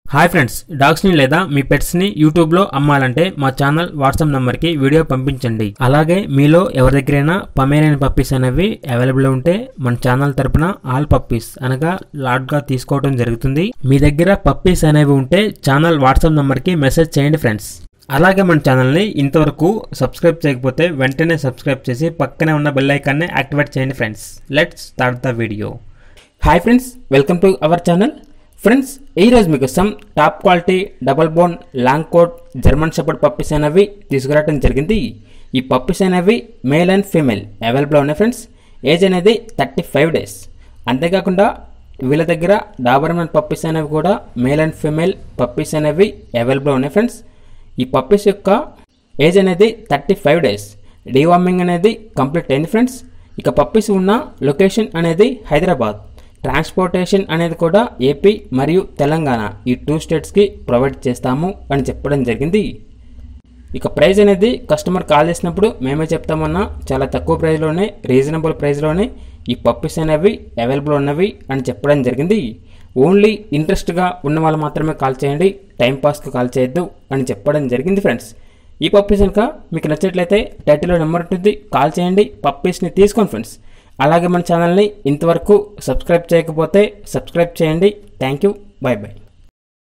hi friends డాగ్స్ని లేదా మీ పెట్స్ని యూట్యూబ్లో అమ్మాలంటే మా ఛానల్ వాట్సాప్ నెంబర్కి వీడియో పంపించండి అలాగే మీలో ఎవరి దగ్గరైనా పమేరియన్ పప్పీస్ అనేవి అవైలబుల్ ఉంటే మన ఛానల్ తరపున ఆల్ పప్పీస్ అనగా లాట్గా తీసుకోవడం జరుగుతుంది మీ దగ్గర పప్పీస్ అనేవి ఉంటే ఛానల్ వాట్సాప్ నెంబర్కి మెసేజ్ చేయండి ఫ్రెండ్స్ అలాగే మన ఛానల్ని ఇంతవరకు సబ్స్క్రైబ్ చేయకపోతే వెంటనే సబ్స్క్రైబ్ చేసి పక్కనే ఉన్న బెల్ ఐకాన్ని యాక్టివేట్ చేయండి friends let's start the video hi friends welcome to our channel friends ఈరోజు మీకోసం top quality double bone long coat German shepherd puppies అనేవి తీసుకురావడం జరిగింది ఈ పప్పీస్ అనేవి మేల్ అండ్ ఫీమేల్ అవైలబుల్ ఉన్నాయి ఫ్రెండ్స్ ఏజ్ అనేది థర్టీ ఫైవ్ డేస్ అంతేకాకుండా వీళ్ళ దగ్గర డాబర్మన్ పప్పీస్ అనేవి కూడా మేల్ అండ్ ఫీమేల్ పప్పీస్ అనేవి అవైలబుల్ ఉన్నాయి ఫ్రెండ్స్ ఈ పప్పీస్ యొక్క ఏజ్ అనేది థర్టీ ఫైవ్ డేస్ డీవార్మింగ్ అనేది కంప్లీట్ అయింది ఫ్రెండ్స్ ఇక పప్పీస్ ఉన్న లొకేషన్ అనేది హైదరాబాద్ ట్రాన్స్పోర్టేషన్ అనేది కూడా ఏపీ మరియు తెలంగాణ ఈ టూ స్టేట్స్కి ప్రొవైడ్ చేస్తాము అని చెప్పడం జరిగింది ఇక ప్రైస్ అనేది కస్టమర్ కాల్ చేసినప్పుడు మేమే చెప్తామన్నా చాలా తక్కువ ప్రైస్లోనే రీజనబుల్ ప్రైస్లోనే ఈ పప్పీస్ అనేవి అవైలబుల్ ఉన్నవి అని చెప్పడం జరిగింది ఓన్లీ ఇంట్రెస్ట్గా ఉన్న వాళ్ళు మాత్రమే కాల్ చేయండి టైం పాస్కి కాల్ చేయొద్దు అని చెప్పడం జరిగింది ఫ్రెండ్స్ ఈ పప్పీస్ కనుక మీకు నచ్చినట్లయితే టైటిల్లో నెంబర్ ఉంటుంది కాల్ చేయండి పప్పీస్ని తీసుకోండి ఫ్రెండ్స్ అలాగే మన ఛానల్ని ఇంతవరకు సబ్స్క్రైబ్ చేయకపోతే సబ్స్క్రైబ్ చేయండి థ్యాంక్ యూ బాయ్ బాయ్